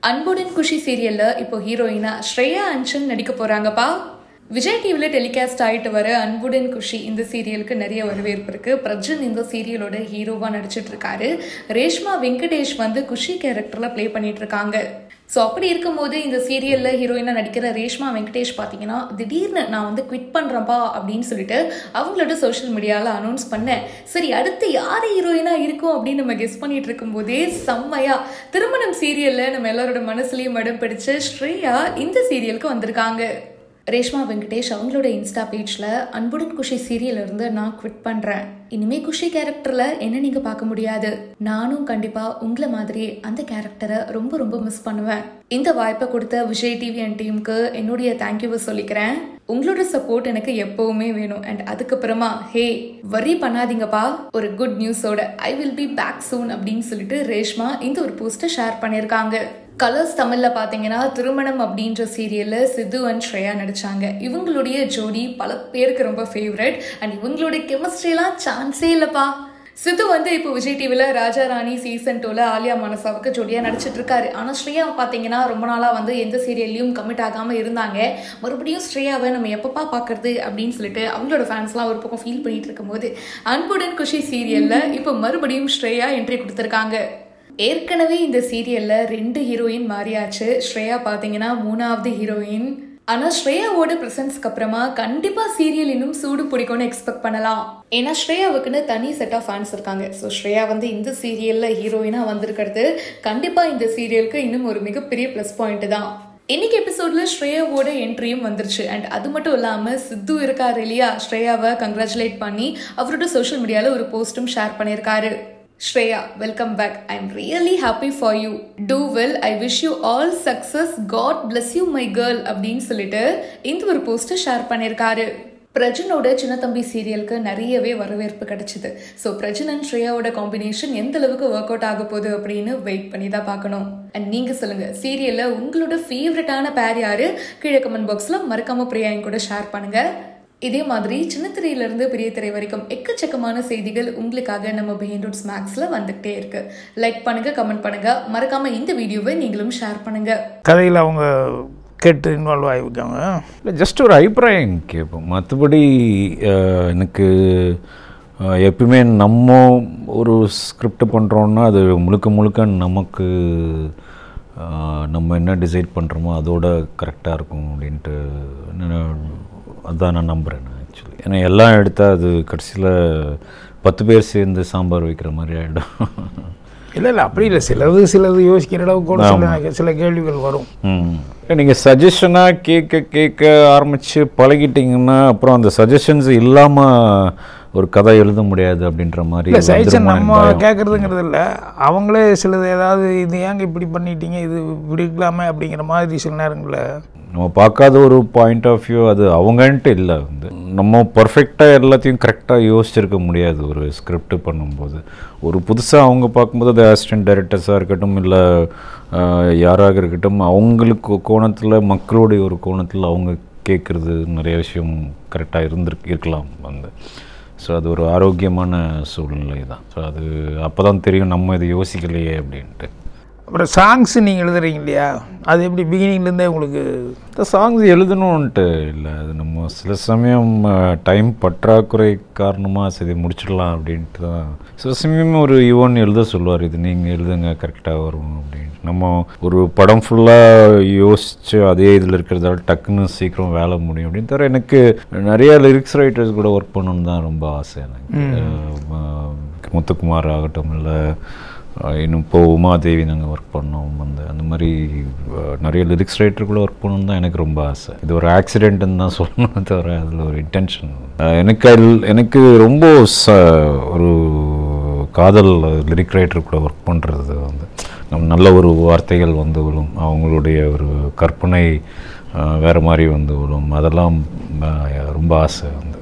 அன்புடன் குஷி சீரியல்ல இப்போ ஹீரோயினா ஸ்ரேயா அன்ஷன் நடிக்க போறாங்கப்பா விஜய் டிவியில் டெலிகாஸ்ட் ஆகிட்டு வர அன்புடன் குஷி இந்த சீரியலுக்கு நிறைய வரவேற்பு இருக்கு பிரஜன் இந்த சீரியலோட ஹீரோவாக நடிச்சிட்டு இருக்காரு ரேஷ்மா வெங்கடேஷ் வந்து குஷி கேரக்டரில் ப்ளே பண்ணிட்டு இருக்காங்க ஸோ அப்படி இருக்கும்போது இந்த சீரியலில் ஹீரோயினாக நடிக்கிற ரேஷ்மா வெங்கடேஷ் பார்த்தீங்கன்னா திடீர்னு நான் வந்து குவிட் பண்ணுறேன்ப்பா அப்படின்னு சொல்லிட்டு அவங்களோட சோஷியல் மீடியாவில் அனௌன்ஸ் பண்ணேன் சரி அடுத்து யார் ஹீரோயினாக இருக்கும் அப்படின்னு நம்ம கெஸ் பண்ணிட்டு இருக்கும்போதே செம்மையா திருமணம் சீரியலில் நம்ம எல்லாரோட மனசுலையும் இடம் பிடிச்ச ஸ்ரேயா இந்த சீரியலுக்கு வந்திருக்காங்க ரேஷ்மா வெங்கடேஷ் அவங்களோட இன்ஸ்டா பேஜில் அன்புடன் குஷி சீரியல் இருந்து நான் குவிட் பண்ணுறேன் இனிமே குஷி கேரக்டரில் என்ன நீங்கள் பார்க்க முடியாது நானும் கண்டிப்பாக உங்களை மாதிரி அந்த கேரக்டரை ரொம்ப ரொம்ப மிஸ் பண்ணுவேன் இந்த வாய்ப்பை கொடுத்த விஜய் டிவி அண்ட் டீமுக்கு என்னுடைய தேங்க்யூவை சொல்லிக்கிறேன் உங்களோட சப்போர்ட் எனக்கு எப்பவுமே வேணும் அண்ட் அதுக்கப்புறமா ஹே வரி பண்ணாதீங்கப்பா ஒரு குட் நியூஸோட I will be back soon அப்படின்னு சொல்லிட்டு ரேஷ்மா இந்த ஒரு போஸ்ட்டை ஷேர் பண்ணியிருக்காங்க கலர்ஸ் தமிழில் பார்த்தீங்கன்னா திருமணம் அப்படின்ற சீரியலில் சித்து அண்ட் ஸ்ரேயா நடித்தாங்க இவங்களுடைய ஜோடி பல பேருக்கு ரொம்ப ஃபேவரட் அண்ட் இவங்களுடைய கெமிஸ்ட்ரிலாம் சான்ஸே இல்லைப்பா சித்து வந்து இப்போ விஜய் டிவியில் ராஜா ராணி சீசன் டூவில் ஆலியா மனசாவுக்கு ஜோடியாக நடிச்சிட்டு இருக்காரு ஆனால் ஸ்ரேயா பார்த்தீங்கன்னா ரொம்ப நாளாக வந்து எந்த சீரியல்லையும் கமிட் ஆகாமல் இருந்தாங்க மறுபடியும் ஸ்ரேயாவை நம்ம எப்பப்பா பார்க்கறது அப்படின்னு சொல்லிட்டு அவங்களோட ஃபேன்ஸ்லாம் ஒரு பக்கம் ஃபீல் பண்ணிட்டு இருக்கும்போது அன்புடன் குஷி சீரியலில் இப்போ மறுபடியும் ஸ்ரேயா என்ட்ரி கொடுத்துருக்காங்க ஏற்கனவே இந்த சீரியல்ல ரெண்டு ஹீரோயின் மாறியாச்சு ஸ்ரேயா பார்த்தீங்கன்னா மூணாவது ஹீரோயின் ஆனால் ஸ்ரேயாவோட ப்ரெசன்ஸ்க்கு அப்புறமா கண்டிப்பாக சீரியல் இன்னும் சூடு பிடிக்கும்னு எக்ஸ்பெக்ட் பண்ணலாம் ஏன்னா ஸ்ரேயாவுக்குன்னு தனி செட் ஆஃப் ஃபேன்ஸ் இருக்காங்க ஸோ ஸ்ரேயா வந்து இந்த சீரியலில் ஹீரோயினாக வந்திருக்கிறது கண்டிப்பாக இந்த சீரியலுக்கு இன்னும் ஒரு மிகப்பெரிய ப்ளஸ் பாயிண்ட் தான் இன்னைக்கு எபிசோட்ல ஸ்ரேயாவோட என்ட்ரியும் வந்துருச்சு அண்ட் அது மட்டும் இல்லாம சித்து இருக்காரு இல்லையா ஸ்ரேயாவை கங்க்ராச்சுலேட் பண்ணி அவரோட சோஷியல் மீடியால ஒரு போஸ்டும் ஷேர் பண்ணியிருக்காரு Shreya welcome back I am really happy for you do well I wish you all success god bless you my girl அப்படின்னு சொல்லிட்டு இந்த ஒரு போஸ்ட்டை ஷேர் பண்ணியிருக்காரு பிரஜனோட சின்ன தம்பி சீரியலுக்கு நிறையவே வரவேற்பு கிடைச்சிது ஸோ பிரஜன் அண்ட் ஸ்ரேயாவோட காம்பினேஷன் எந்த அளவுக்கு ஒர்க் அவுட் ஆக போகுது அப்படின்னு வெயிட் பண்ணி தான் பார்க்கணும் அண்ட் நீங்க சொல்லுங்க சீரியல்ல உங்களோட ஃபேவரட்டான பேர் யாரு கீழே கமெண்ட் பாக்ஸ்ல மறக்காம பிரியா என் கூட ஷேர் பண்ணுங்க இதே மாதிரி சின்ன திரையிலிருந்து பெரிய திரை வரைக்கும் எக்கச்சக்கமான செய்திகள் உங்களுக்காக நம்ம பிஹைண்ட் ரூட்ஸ் மேக்ஸ்ல வந்துகிட்டே இருக்கு லைக் பண்ணுங்க கமெண்ட் பண்ணுங்க மறக்காம இந்த வீடியோவை நீங்களும் ஷேர் பண்ணுங்க கதையில் அவங்க கேட்டு இன்வால்வ் ஆகிருக்காங்க இல்லை ஜஸ்ட் ஒரு அபிப்பிராயம் கேட்போம் மற்றபடி அஹ், எனக்கு அஹ், எப்பயுமே நம்ம ஒரு ஸ்கிரிப்ட் பண்ணுறோன்னா அது முழுக்க முழுக்க நமக்கு அஹ், நம்ம என்ன டிசைட் பண்ணுறோமோ அதோட கரெக்டாக இருக்கும் அப்படின்ட்டு நான் அதான் நான் நம்புகிறேன் நான் ஆக்சுவலி ஏன்னா எல்லாம் எடுத்தால் அது கடைசியில் பத்து பேர் சேர்ந்து சாம்பார் வைக்கிற மாதிரி ஆகிடும் இல்லை இல்லை அப்படி இல்லை சிலது சிலது யோசிக்கிற அளவுக்கு கூட சில சில கேள்விகள் வரும் நீங்கள் சஜஷனாக கேட்க கேட்க ஆரம்பித்து பழகிட்டீங்கன்னா அப்புறம் அந்த சஜஷன்ஸ் இல்லாமல் ஒரு கதை எழுத முடியாது அப்படின்ற மாதிரி இல்லை சஜஷன் வந்துருமோ நம்ம எனக்கு பயம். கேட்குறதுங்கிறது இல்லை அவங்களே சிலது ஏதாவது இது ஏங்க இப்படி பண்ணிட்டீங்க இது இப்படி இருக்கலாமே அப்படிங்கிற மாதிரி சில நேரங்களில் நம்ம பார்க்காத ஒரு பாயிண்ட் ஆஃப் வியூ அது அவங்கன்ட்டு இல்லை வந்து நம்ம பர்ஃபெக்டாக எல்லாத்தையும் கரெக்டாக யோசிச்சிருக்க முடியாது ஒரு ஸ்கிரிப்ட் பண்ணும்போது ஒரு புதுசாக அவங்க பார்க்கும்போது அது அசிஸ்டன்ட் டைரக்டர்ஸாக இருக்கட்டும் இல்லை யாராக இருக்கட்டும் அவங்களுக்கு கோணத்தில் மக்களுடைய ஒரு கோணத்தில் அவங்க கேட்குறது நிறைய விஷயம் கரெக்டாக இருந்திருக்கு இருக்கலாம் வந்து ஸோ அது ஒரு ஆரோக்கியமான சூழ்நிலை தான் ஸோ அது அப்போ தான் தெரியும் நம்ம இதை யோசிக்கலையே அப்படின்ட்டு அப்புறம் சாங்ஸ் நீங்கள் எழுதுறீங்க இல்லையா அது எப்படி பிகினிங்லேருந்தே உங்களுக்கு இந்த சாங்ஸ் எழுதணுன்ட்டு இல்லை அது நம்ம சில சமயம் டைம் பற்றாக்குறை காரணமாக சரி முடிச்சிடலாம் அப்படின்ட்டு தான் சில சமயம் ஒரு யுவன் எழுத சொல்லுவார் இது நீங்கள் எழுதுங்க கரெக்டாக வரும் அப்படின்னு நம்ம ஒரு படம் ஃபுல்லாக யோசித்து அதே இதில் இருக்கிறதால டக்குன்னு சீக்கிரம் வேலை முடியும் அப்படின்னு தவிர எனக்கு நிறைய லிரிக்ஸ் ரைட்டர்ஸ் கூட ஒர்க் பண்ணணுன்னு தான் ரொம்ப ஆசை எனக்கு அஹ், முத்துக்குமார் ஆகட்டும் இல்லை அஹ் இன்னும் இப்போ உமாதேவி நாங்கள் ஒர்க் பண்ணோம் அந்த அந்த மாதிரி அஹ், நிறைய லிரிக்ஸ் ரைட்டர் கூட ஒர்க் பண்ணணும்னு தான் எனக்கு ரொம்ப ஆசை இது ஒரு ஆக்சிடென்ட்னு தான் சொல்லணும் தவிர அதில் ஒரு இன்டென்ஷன் எனக்கு அதில் எனக்கு ரொம்ப ச ஒரு காதல் லிரிக் ரைட்டர் கூட ஒர்க் பண்ணுறது வந்து நம்ம நல்ல ஒரு வார்த்தைகள் வந்து விழும் அவங்களுடைய ஒரு கற்பனை அஹ், வேறு மாதிரி வந்து விழும் அதெல்லாம் அஹ், ரொம்ப ஆசை வந்து